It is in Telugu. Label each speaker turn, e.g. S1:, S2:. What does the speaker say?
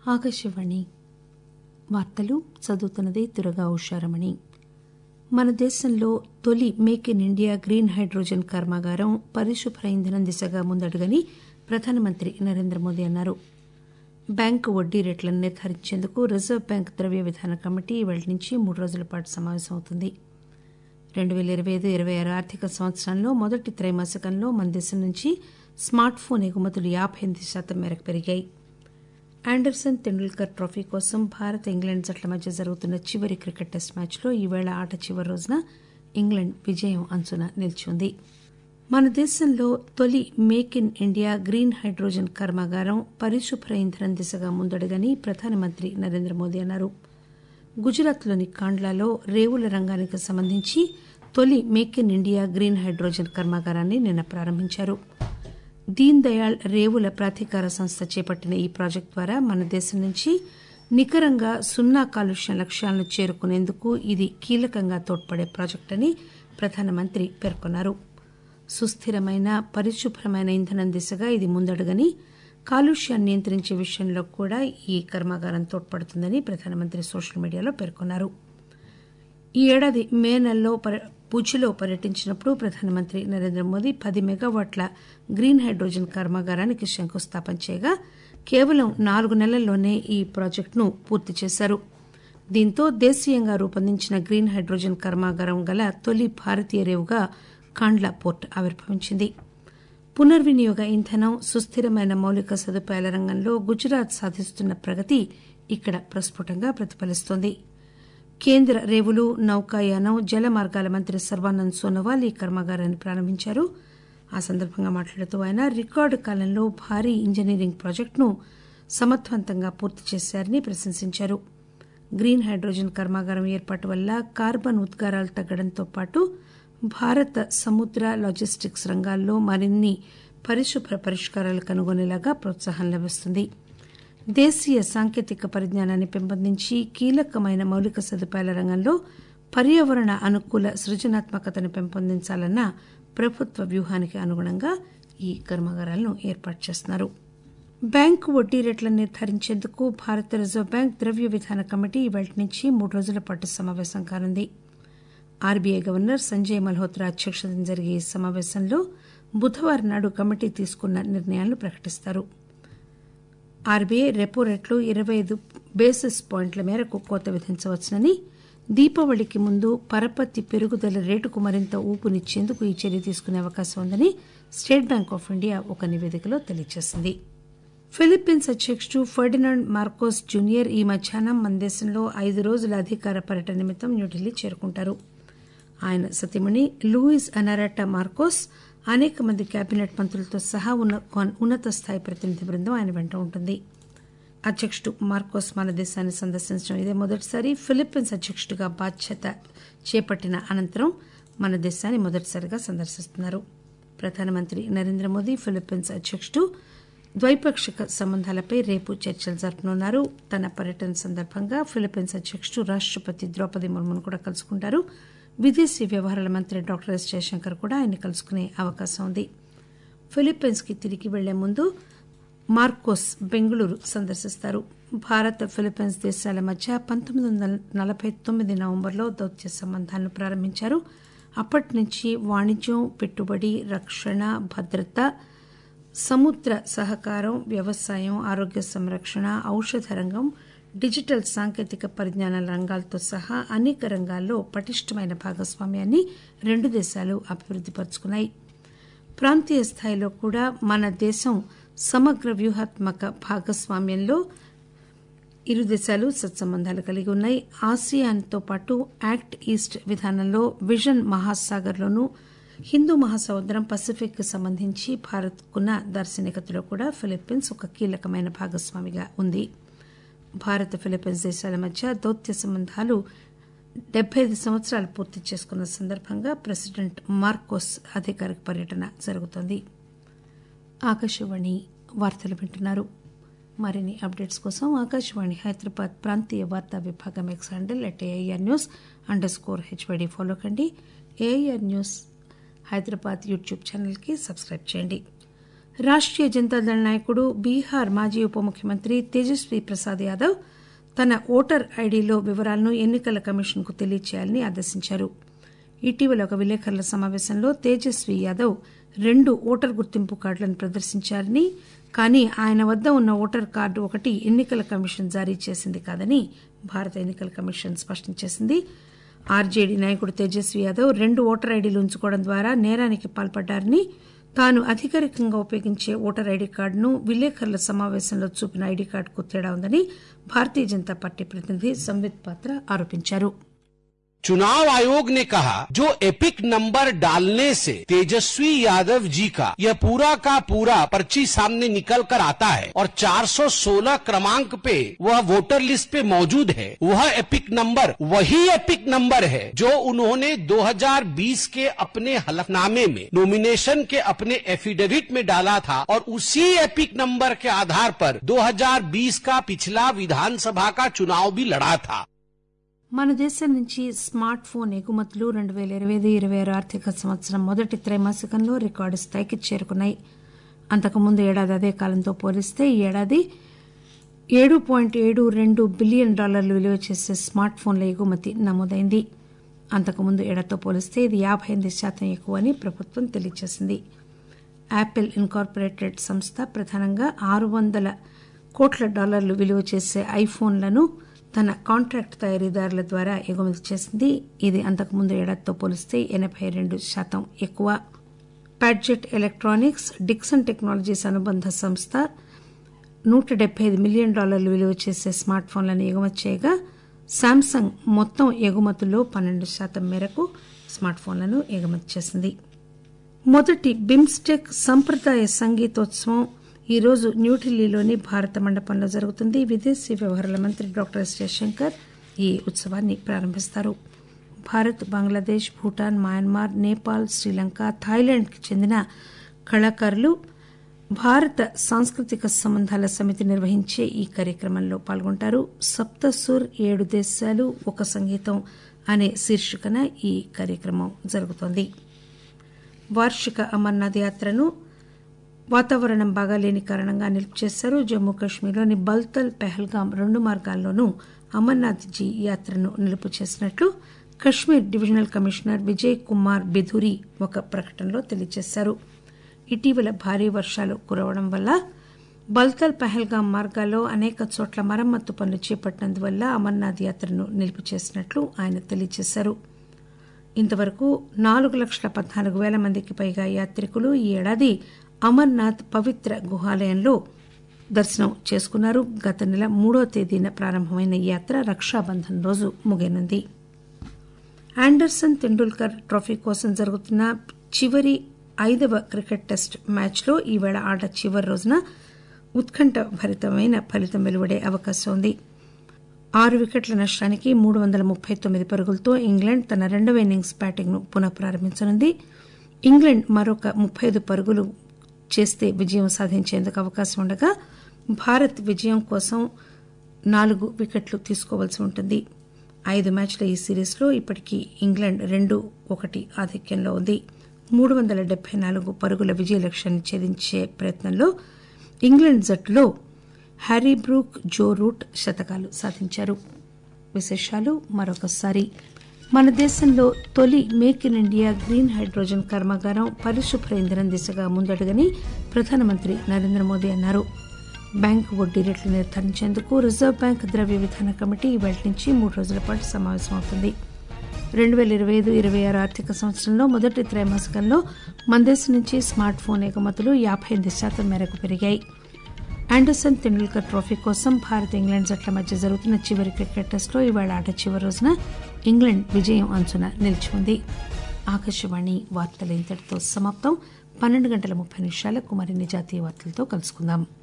S1: ఆకాశవాణి వార్తలు చదువుతున్నది దురగా ఉషారమణి మన దేశంలో తొలి make in India green hydrogen కర్మాగారం పరిశుభ్ర ఇంధనం దిశగా ముందడుగని ప్రధానమంత్రి నరేంద్ర మోదీ అన్నారు బ్యాంకు వడ్డీ రేట్లను నిర్ధారించేందుకు రిజర్వ్ బ్యాంక్ ద్రవ్య విధాన కమిటీ ఇవాళ నుంచి మూడు రోజుల పాటు సమావేశమవుతుంది రెండు పేల ఇరవై ఐదు ఇరవై ఆరు ఆర్థిక సంవత్సరంలో మొదటి త్రైమాసికంలో మన దేశం నుంచి స్మార్ట్ ఫోన్ ఎగుమతులు యాబై ఎనిమిది శాతం మేరకు పెరిగాయి ఆండర్సన్ తెండూల్కర్ ట్రోఫీ కోసం భారత్ ఇంగ్లాండ్ జట్ల మధ్య జరుగుతున్న చివరి క్రికెట్ టెస్ట్ మ్యాచ్లో ఈవేళ ఆట చివరి రోజున ఇంగ్లాండ్ విజయం అంచున నిలిచింది మన దేశంలో తొలి make in India green hydrogen కర్మాగారం పరిశుభ్ర ఇంధనం దిశగా ముందడుగని ప్రధానమంత్రి నరేంద్ర మోదీ అన్నారు గుజరాత్లోని కాండ్లాలో రేవుల రంగానికి సంబంధించి తొలి make in India green hydrogen కర్మాగారాన్ని నిన్న ప్రారంభించారు దీన్ దయాళ్ రేవుల ప్రాధికార సంస్థ చేపట్టిన ఈ ప్రాజెక్టు ద్వారా మన దేశం నుంచి నికరంగా సున్నా కాలుష్య లక్ష్యాలను చేరుకునేందుకు ఇది కీలకంగా తోడ్పడే ప్రాజెక్టు అని ప్రధానమంత్రి పేర్కొన్నారు సుస్థిరమైన పరిశుభ్రమైన ఇంధనం దిశగా ఇది ముందడుగని కాలుష్యాన్ని నియంత్రించే విషయంలో కూడా ఈ కర్మాగారం తోడ్పడుతుందని ప్రధానమంత్రి సోషల్ మీడియాలో పేర్కొన్నారు ఈ ఏడాది మే నెలలో భుజ్లో పర్యటించినప్పుడు ప్రధానమంత్రి నరేంద్ర మోదీ పది మెగావాట్ల గ్రీన్ హైడ్రోజన్ కర్మాగారానికి శంకుస్థాపన చేయగా కేవలం నాలుగు నెలల్లోనే ఈ ప్రాజెక్టును పూర్తి చేశారు దీంతో దేశీయంగా రూపొందించిన గ్రీన్ హైడ్రోజన్ కర్మాగారం గల తొలి భారతీయ రేవుగా కాండ్లా పోర్ట్ ఆవిర్భవించింది పునర్వినియోగ ఇంధనం సుస్థిరమైన మౌలిక సదుపాయాల రంగంలో గుజరాత్ సాధిస్తున్న ప్రగతి ఇక్కడ ప్రస్ఫుటంగా ప్రతిఫలిస్తోంది కేంద్ర రేవులు నౌకాయానం జల మార్గాల మంత్రి సర్బానంద్ సోనోవాల్ ఈ కర్మాగారాన్ని ప్రారంభించారు ఆ సందర్భంగా మాట్లాడుతూ ఆయన రికార్డు కాలంలో భారీ ఇంజనీరింగ్ ప్రాజెక్టును సమర్థవంతంగా పూర్తి చేశారని ప్రశంసించారు గ్రీన్ హైడ్రోజన్ కర్మాగారం ఏర్పాటు వల్ల కార్బన్ ఉద్గారాలు తగ్గడంతో పాటు భారత సముద్ర లాజిస్టిక్స్ రంగాల్లో మరిన్ని పరిశుభ్ర పరిష్కారాలు కనుగొనేలాగా ప్రోత్సాహం లభిస్తుంది దేశీయ సాంకేతిక పరిజ్ఞానాన్ని పెంపొందించి కీలకమైన మౌలిక సదుపాయాల రంగంలో పర్యావరణ అనుకూల సృజనాత్మకతను పెంపొందించాలన్న ప్రభుత్వ వ్యూహానికి అనుగుణంగా ఈ కర్మాగారాలను ఏర్పాటు చేస్తున్నారు బ్యాంకు వడ్డీ రేట్లను నిర్ధారించేందుకు భారత రిజర్వ్ బ్యాంక్ ద్రవ్య విధాన కమిటీ ఇవాళ నుంచి మూడు రోజుల పాటు సమావేశం కానుంది ఆర్బీఐ గవర్నర్ సంజయ్ మల్హోత్రా అధ్యక్షతన జరిగే ఈ సమావేశంలో బుధవారం నాడు కమిటీ తీసుకున్న నిర్ణయాలను ప్రకటిస్తారు ఆర్బీఐ రెపో రేట్లు ఇరవై ఐదు బేసిస్ పాయింట్ల మేరకు కోత విధించవచ్చునని దీపావళికి ముందు పరపతి పెరుగుదల రేటుకు మరింత ఊపునిచ్చేందుకు ఈ చర్య తీసుకునే అవకాశం ఉందని స్టేట్ బ్యాంక్ ఆఫ్ ఇండియా ఒక నివేదికలో తెలియజేసింది ఫిలిప్పీన్స్ అధ్యకుడు ఫెర్డినాండ్ మార్కోస్ జూనియర్ ఈ మధ్యాహ్నం మన దేశంలో ఐదు రోజుల అధికార పర్యటన నిమిత్తం న్యూఢిల్లీ చేరుకుంటారు ఆయన సతీమణి లూయిస్ అనారాటా మార్కోస్ అనేక మంది కేబినెట్ మంత్రులతో సహా ఉన్న ఉన్నత స్థాయి ప్రతినిధి బృందం ఆయన వెంట ఉంటుంది అధ్యకుడు మార్కోస్ మన దేశాన్ని సందర్శించడం ఇదే మొదటిసారి ఫిలిప్పీన్స్ అధ్యకుడిగా బాధ్యత చేపట్టిన అనంతరం మన దేశాన్ని మొదటిసారిగా సందర్శిస్తున్నారు ప్రధానమంత్రి నరేంద్ర మోదీ ఫిలిప్పీన్స్ అధ్యకుడు ద్వైపాక్షిక సంబంధాలపై రేపు చర్చలు జరపనున్నారు తన పర్యటన సందర్భంగా ఫిలిప్పీన్స్ అధ్యకుడు రాష్టపతి ద్రౌపది ముర్మును కూడా కలుసుకుంటారు విదేశీ వ్యవహారాల మంత్రి డాక్టర్ ఎస్ జయశంకర్ కూడా ఆయన కలుసుకునే అవకాశం ఉంది ఫిలిప్పీన్స్ కి తిరిగి వెళ్లే ముందు మార్కోస్ బెంగళూరు సందర్శిస్తారు భారత్ ఫిలిప్పీన్స్ దేశాల మధ్య పంతొమ్మిది వందల నలభై తొమ్మిది నవంబర్లో దౌత్య సంబంధాలను ప్రారంభించారు అప్పటి నుంచి వాణిజ్యం పెట్టుబడి రక్షణ భద్రత సముద్ర సహకారం వ్యవసాయం ఆరోగ్య సంరక్షణ ఔషధ రంగం డిజిటల్ సాంకేతిక పరిజ్ఞానాల రంగాలతో సహా అనేక రంగాల్లో పటిష్టమైన భాగస్వామ్యాన్ని రెండు దేశాలు అభివృద్ది పరుచుకున్నాయి ప్రాంతీయ స్థాయిలో కూడా మన దేశం సమగ్ర వ్యూహాత్మక భాగస్వామ్యంలో ఇరు దేశాలు సత్సంబంధాలు కలిగి ఉన్నాయి ఆసియాన్తో పాటు యాక్ట్ ఈస్ట్ విధానంలో విజన్ మహాసాగర్లోనూ హిందూ మహాసముద్రం పసిఫిక్ కు సంబంధించి భారత్కున్న దార్శనికతలో కూడా ఫిలిప్పీన్స్ ఒక కీలకమైన భాగస్వామిగా ఉంది భారత్ ఫిలిప్పీన్స్ దేశాల మధ్య దౌత్య సంబంధాలు డెబ్బై ఐదు సంవత్సరాలు పూర్తి చేసుకున్న సందర్భంగా ప్రెసిడెంట్ మార్కోస్ అధికారిక పర్యటన జరుగుతోంది ఆకాశవాణి వార్తలు వింటున్నారు మరిన్ని అప్డేట్స్ కోసం ఆకాశవాణి హైదరాబాద్ ప్రాంతీయ వార్తా విభాగం X handle at AIR news underscore HYD follow కండి ఏఐఆర్ న్యూస్ హైదరాబాద్ యూట్యూబ్ ఛానల్కి సబ్స్క్రైబ్ చేయండి రాష్టీయ జనతాదళ నాయకుడు బీహార్ మాజీ ఉప ముఖ్యమంత్రి తేజస్వీ ప్రసాద్ యాదవ్ తన ఓటర్ ఐడీలో వివరాలను ఎన్నికల కమిషన్ కు తెలియచేయాలని ఆదేశించారు ఇటీవల ఒక విలేకరుల సమావేశంలో తేజస్వీ యాదవ్ రెండు ఓటర్ గుర్తింపు కార్డులను ప్రదర్శించారని కానీ ఆయన వద్ద ఉన్న ఓటర్ కార్డు ఒకటి ఎన్నికల కమిషన్ జారీ చేసింది కాదని భారత ఎన్నికల కమిషన్ స్పష్టం చేసింది ఆర్జేడీ నాయకుడు తేజస్వీ యాదవ్ రెండు ఓటర్ ఐడీలు ఉంచుకోవడం ద్వారా నేరానికి పాల్పడ్డారని తాను అధికారికంగా ఉపయోగించే ఓటర్ ఐడీ కార్డును విలేకరుల సమావేశంలో చూపిన ఐడీ కార్డుకు తేడా ఉందని భారతీయ జనతా పార్టీ ప్రతినిధి సంబిత్ పాత్ర ఆరోపించారు
S2: चुनाव आयोग ने कहा जो एपिक नंबर डालने से तेजस्वी यादव जी का यह पूरा का पूरा पर्ची सामने निकल कर आता है और 416 क्रमांक पे वह वोटर लिस्ट पे मौजूद है वह एपिक नंबर वही एपिक नंबर है जो उन्होंने 2020 के अपने हलफनामे में नॉमिनेशन के अपने एफिडेविट में डाला था और उसी एपिक नंबर के आधार पर 2020 का पिछला विधानसभा का चुनाव भी लड़ा था
S1: మన దేశం నుంచి స్మార్ట్ ఫోన్ ఎగుమతులు రెండు పేల ఇరవై ఐదు ఇరవై ఆరు ఆర్థిక సంవత్సరం మొదటి త్రైమాసికంలో రికార్డు స్థాయికి చేరుకున్నాయి అంతకుముందు ఏడాది అదే కాలంతో పోలిస్తే ఈ ఏడాది ఏడు పాయింట్ ఏడు రెండు బిలియన్ డాలర్లు విలువ చేసే స్మార్ట్ ఫోన్ల ఎగుమతి నమోదైంది అంతకుముందు ఏడాదితో పోలిస్తే ఇది యాబై ఎనిమిది శాతం ఎక్కువ అని ప్రభుత్వం తెలియజేసింది యాపిల్ ఇన్కార్పొరేటెడ్ సంస్థ ప్రధానంగా ఆరు వందల కోట్ల డాలర్లు విలువ చేసే ఐఫోన్లను తన కాంట్రాక్ట్ తయారీదారుల ద్వారా ఎగుమతి చేసింది ఇది అంతకుముందు ఏడాదితో పోలిస్తే ఎనబై రెండు శాతం ఎక్కువ ప్యాడ్జెట్ ఎలక్ట్రానిక్స్ డిక్సన్ టెక్నాలజీస్ అనుబంధ సంస్థ నూట డెబ్బై ఐదు మిలియన్ డాలర్లు విలువ చేసే స్మార్ట్ ఫోన్లను ఎగుమతి చేయగా శాంసంగ్ మొత్తం ఎగుమతుల్లో పన్నెండు శాతం మేరకు స్మార్ట్ ఫోన్లను ఎగుమతి చేసింది మొదటి బిమ్స్టెక్ సంప్రదాయ సంగీతోత్సవం ఈరోజు న్యూఢిల్లీలోని భారత మండపంలో జరుగుతుంది విదేశీ వ్యవహారాల మంత్రి డాక్టర్ ఎస్ జయశంకర్ ఈ ఉత్సవాన్ని ప్రారంభిస్తారు భారత్ బంగ్లాదేశ్ భూటాన్ మయన్మార్ నేపాల్ శ్రీలంక థాయిలాండ్కి చెందిన కళాకారులు భారత సాంస్కృతిక సంబంధాల సమితి నిర్వహించే ఈ కార్యక్రమంలో పాల్గొంటారు సప్తసుర్ ఏడు దేశాలు ఒక సంగీతం అనే శీర్షికన ఈ కార్యక్రమం జరుగుతోంది వార్షిక అమర్నాథ్ యాత్రను వాతావరణం బాగాలేని కారణంగా నిలుపు చేశారు జమ్మూ కాశ్మీర్లోని బల్తల్ పెహల్గాం రెండు మార్గాల్లోనూ అమర్నాథ్ జీ యాత్రను నిలుపు చేసినట్లు కశ్మీర్ డివిజనల్ కమిషనర్ విజయ్ కుమార్ బిధురి ఒక ప్రకటనలో తెలియజేశారు ఇటీవల భారీ వర్షాలు కురవడం వల్ల బల్తల్ పహల్గాం మార్గాల్లో అనేక చోట్ల మరమ్మతు పనులు చేపట్టినందువల్ల అమర్నాథ్ యాత్రను నిలుపు చేసినట్లు ఆయన తెలియజేశారు ఇంతవరకు నాలుగు లక్షల పద్నాలుగు పేల మందికి పైగా యాత్రికులు ఈ ఏడాది అమర్నాథ్ పవిత్ర గుహాలయంలో దర్శనం చేసుకున్నారు గత నెల మూడో తేదీన ప్రారంభమైన ఈ యాత్ర రక్షాబంధన్ రోజు ముగియనుంది ఆండర్సన్ తెండూల్కర్ ట్రోఫీ కోసం జరుగుతున్న చివరి ఐదవ క్రికెట్ టెస్ట్ మ్యాచ్లో ఈవేళ ఆట చివరి రోజున ఉత్కంఠ భరితమైన ఫలితం వెలువడే అవకాశం ఉంది ఆరు వికెట్ల నష్టానికి మూడు వందల ముప్పై తొమ్మిది పరుగులతో ఇంగ్లాండ్ తన రెండవ ఇన్నింగ్స్ బ్యాటింగ్ ను పునః ప్రారంభించనుంది ఇంగ్లాండ్ మరొక ముప్పై ఐదు పరుగులు చేస్తే విజయం సాధించేందుకు అవకాశం ఉండగా భారత్ విజయం కోసం నాలుగు వికెట్లు తీసుకోవాల్సి ఉంటుంది ఐదు మ్యాచ్ల ఈ సిరీస్లో ఇప్పటికీ ఇంగ్లాండ్ రెండు ఒకటి ఆధిక్యంలో ఉంది మూడు వందల డెబ్బై నాలుగు పరుగుల విజయ లక్ష్యాన్ని ఛేదించే ప్రయత్నంలో ఇంగ్లాండ్ జట్టులో హ్యారీ బ్రూక్ జో రూట్ శతకాలు సాధించారు విశేషాలు మరొకసారి మన దేశంలో తొలి make in India green hydrogen కర్మాగారం పరిశుభ్ర ఇంధనం దిశగా ముందడుగని ప్రధానమంత్రి నరేంద్ర మోదీ అన్నారు బ్యాంకు వడ్డీ రేట్లు నిర్ధారించేందుకు రిజర్వ్ బ్యాంక్ ద్రవ్య విధాన కమిటీ ఇవాళ నుంచి మూడు రోజుల పాటు సమావేశమవుతుంది రెండు పేల ఇరవై ఐదు ఇరవై ఆరు ఆర్థిక సంవత్సరంలో మొదటి త్రైమాసికంలో మన దేశం నుంచి స్మార్ట్ ఫోన్ ఎగుమతులు యాబై ఎనిమిది శాతం మేరకు పెరిగాయి ఆండర్సన్ తెండూల్కర్ ట్రోఫీ కోసం భారత్ ఇంగ్లాండ్ జట్ల మధ్య జరుగుతున్న చివరి క్రికెట్ టెస్టులో ఇవాళ ఆట చివరి రోజున ఇంగ్లాండ్ విజయం అంచున నిలిచి ఉంది ఆకాశవాణి వార్తలు ఇంతటితో సమాప్తం పన్నెండు గంటల ముప్పై నిమిషాలకు మరిన్ని జాతీయ వార్తలతో కలుసుకుందాం